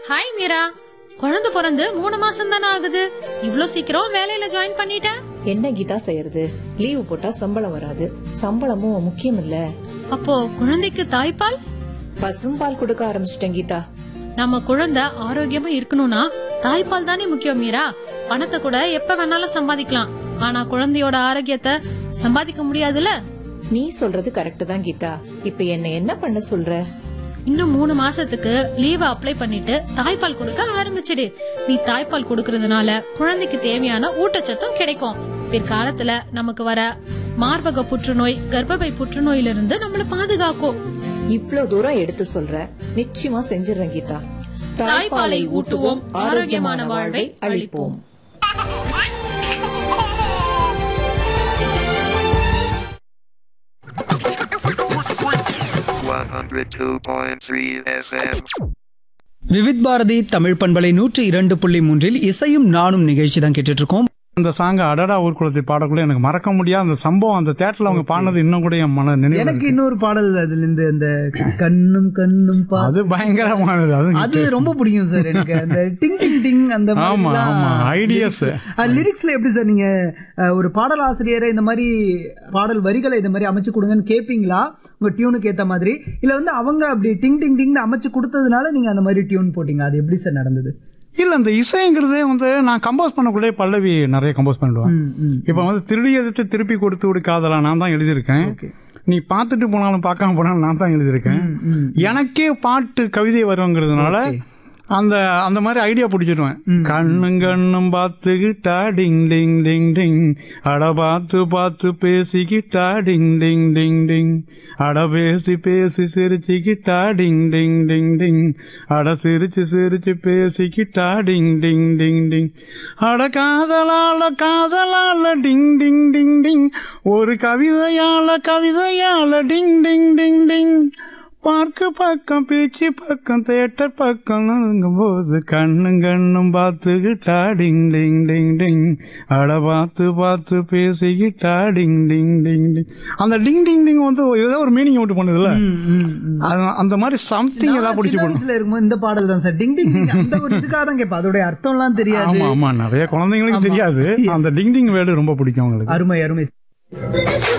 Hi Meera குழந்தை பிறந்து மூணு மாசம் தானே ஆகுது இவ்ளோ சீக்கிரம் வேலையில ஜாயின் பண்ணிட்ட என்ன கீதா செய்யறது லீவு போட்டா சம்பளம் வராது சம்பளமும் முக்கியம் இல்ல அப்போ குழந்தைக்கு தாய்ப்பால் பசும்பால் கொடுக்க ஆரம்பிச்சிட்டேன் கீதா நம்ம குழந்தை ஆரோக்கியமா இருக்கணும்னா தாய்ப்பால் தானே முக்கியம் மீரா பணத்தை கூட எப்ப வேணாலும் சம்பாதிக்கலாம் ஆனா குழந்தையோட ஆரோக்கியத்தை சம்பாதிக்க முடியாதுல்ல நீ சொல்றது கரெக்ட் தான் கீதா இப்ப என்ன என்ன பண்ண சொல்ற இன்னும் மூணு மாசத்துக்கு லீவ அப்ளை பண்ணிட்டு தாய்ப்பால் கொடுக்க ஆரம்பிச்சிடு நீ தாய்ப்பால் கொடுக்கறதுனால குழந்தைக்கு தேவையான ஊட்டச்சத்தும் கிடைக்கும் பிற்காலத்துல நமக்கு வர மார்பக புற்றுநோய் கர்ப்பப்பை புற்றுநோயிலிருந்து நம்மள பாதுகாக்கும் இவ்ளோ தூரம் எடுத்து சொல்ற நிச்சயமா செஞ்சிடறேன் கீதா தாய்ப்பாலை ஊட்டுவோம், ஆரோக்கியமான வாழ்வை அளிப்போம். One hundred two point three FM. Vividh Bharathi Tamil பண்பலை நூற்றி இரண்டு புள்ளி மூன்றில் இசையும் நானும் நிகழ்ச்சி தான் கேட்டுட்டு இருக்கோம் அந்த சாங் அடடா ஊர்குளத்தை பாடக்குள்ள எனக்கு மறக்க முடியாத அந்த சம்பவம் அந்த தேட்டர்ல அவங்க பாடினது இன்னும் கூட என் மன நினைவு எனக்கு இருக்கு. இன்னொரு பாடல் அதுல இருந்து அந்த கண்ணும் கண்ணும் பா- அது பயங்கரமானது அது அது ரொம்ப பிடிக்கும் சார் எனக்கு அந்த டிங் டிங் டிங் அந்த ஆமா, ஆமா, ideas. லிரிக்ஸ்ல எப்படி சார் நீங்க அஹ், ஒரு பாடல் ஆசிரியரை இந்த மாதிரி பாடல் வரிகளை இந்த மாதிரி அமைச்சு கொடுங்கன்னு கேப்பீங்களா உங்க டியூனுக்கு ஏத்த மாதிரி இல்ல வந்து அவங்க அப்படி டிங் டிங் டிங்னு அமைச்சு கொடுத்ததுனால நீங்க அந்த மாதிரி டியூன் போட்டீங்க அது எப்படி சார் நடந்தது இல்ல இந்த இசைங்கிறதே வந்து நான் கம்போஸ் பண்ணக்குள்ளே பல்லவி நிறைய கம்போஸ் பண்ணிடுவேன் ம், ம். இப்ப வந்து திருடி எதிர்த்து திருப்பி கொடுத்து விடு காதலா நான் தான் எழுதியிருக்கேன் நீ பார்த்துட்டு போனாலும் பார்க்காம போனாலும் நான் தான் எழுதியிருக்கேன் ம். எனக்கே பாட்டு கவிதை வருங்கிறதுனால அந்த அந்த மாதிரி ஐடியா பிடிச்சிடுவேன் கண்ணும் கண்ணும் பார்த்துக்கிட்டா டிங் டிங் டிங் டிங் அட பார்த்து பார்த்து பேசிக்கிட்டா டிங் டிங் டிங் டிங் அட பேசி பேசி சிரிச்சுக்கிட்டா டிங் டிங் டிங் டிங் அட சிரிச்சு சிரிச்சு பேசிக்கிட்டா டிங் டிங் டிங் டிங் அட காதலால காதலால டிங் டிங் டிங் டிங் ஒரு கவிதையால கவிதையால டிங் டிங் டிங் டிங் பார்க்கு பக்கம் பேச்சு பக்கம் தேட்டர் பக்கம் போது கண்ணும் கண்ணும் பார்த்துக்கிட்டா டிங் டிங் டிங் டிங் அட பார்த்து பார்த்து பேசிக்கிட்டா டிங் டிங் டிங் டிங் அந்த டிங் டிங் டிங் வந்து ஏதோ ஒரு மீனிங் அவுட் பண்ணுதுல்ல ம், ம், ம். அது- அந்த மாதிரி சம்திங் நான் ஏதாவது பிடிச்சி சின்ன போடும் வயசுல இருக்கும்போது இந்த பாடல் தான் சார் டிங் டிங் டிங் அந்த ஒரு இதுக்காக தான் கேட்பேன் அதோட அர்த்தம் எல்லாம் தெரியாது ஆமா ஆமா நிறைய குழந்தைங்களுக்கு ஆமா. தெரியாது அந்த டிங் டிங் வேர்டு ரொம்ப பிடிக்கும் அவங்களுக்கு அருமை அருமை